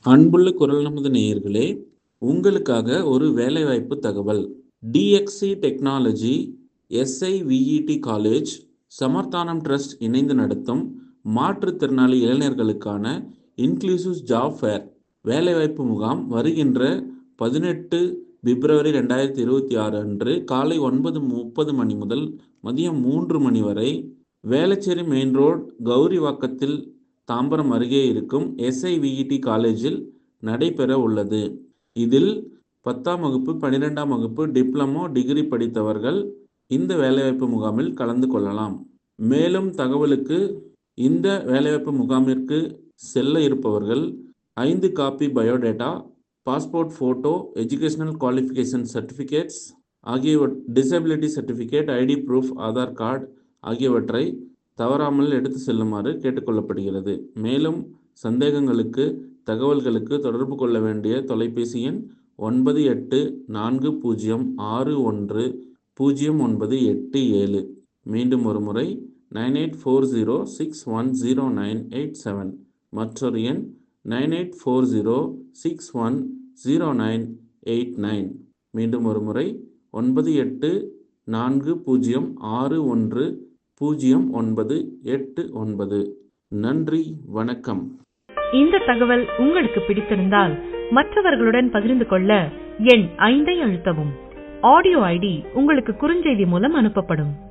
அன்புள்ள குரல் நமது நேயர்களே உங்களுக்காக ஒரு வேலைவாய்ப்பு தகவல் DXC technology SIVET college Samarthanam trust இணைந்து நடத்தும் மாற்றுத்திறனாளி இளைஞர்களுக்கான இன்க்ளூசிவ் ஜாப் ஃபேர் வேலைவாய்ப்பு முகாம் வருகின்ற பதினெட்டு பிப்ரவரி ரெண்டாயிரத்தி இருபத்தி ஆறு அன்று காலை ஒன்பது முப்பது மணி முதல் மதியம் மூன்று மணி வரை வேளச்சேரி மெயின் ரோட் கௌரிவாக்கத்தில் தாம்பரம் அருகே இருக்கும் எஸ்ஐவிஇடி காலேஜில் நடைபெற உள்ளது இதில் பத்தாம் வகுப்பு பன்னிரெண்டாம் வகுப்பு டிப்ளமோ டிகிரி படித்தவர்கள் இந்த வேலைவாய்ப்பு முகாமில் கலந்து கொள்ளலாம் மேலும் தகவலுக்கு இந்த வேலைவாய்ப்பு முகாமிற்கு செல்ல இருப்பவர்கள் ஐந்து copy biodata passport photo educational qualification certificates ஆகியவ disability certificate ID proof Aadhaar card ஆகியவற்றை தவறாமல் எடுத்து செல்லுமாறு கேட்டுக்கொள்ளப்படுகிறது மேலும் சந்தேகங்களுக்கு தகவல்களுக்கு தொடர்பு கொள்ள வேண்டிய தொலைபேசி எண் ஒன்பது எட்டு நான்கு பூஜ்ஜியம் ஆறு ஒன்று பூஜ்ஜியம் ஒன்பது எட்டு ஏழு மீண்டும் ஒரு முறை nine eight four zero six one zero nine eight seven மற்றொரு எண் nine eight four zero six one zero nine eight nine மீண்டும் ஒரு முறை ஒன்பது எட்டு நான்கு பூஜ்ஜியம் ஆறு ஒன்று பூஜ்ஜியம் ஒன்பது எட்டு ஒன்பது நன்றி வணக்கம் இந்த தகவல் உங்களுக்கு பிடித்திருந்தால் மற்றவர்களுடன் பகிர்ந்து கொள்ள எண் ஐந்தை அழுத்தவும் ஆடியோ ஐடி உங்களுக்கு குறுஞ்செய்தி மூலம் அனுப்பப்படும்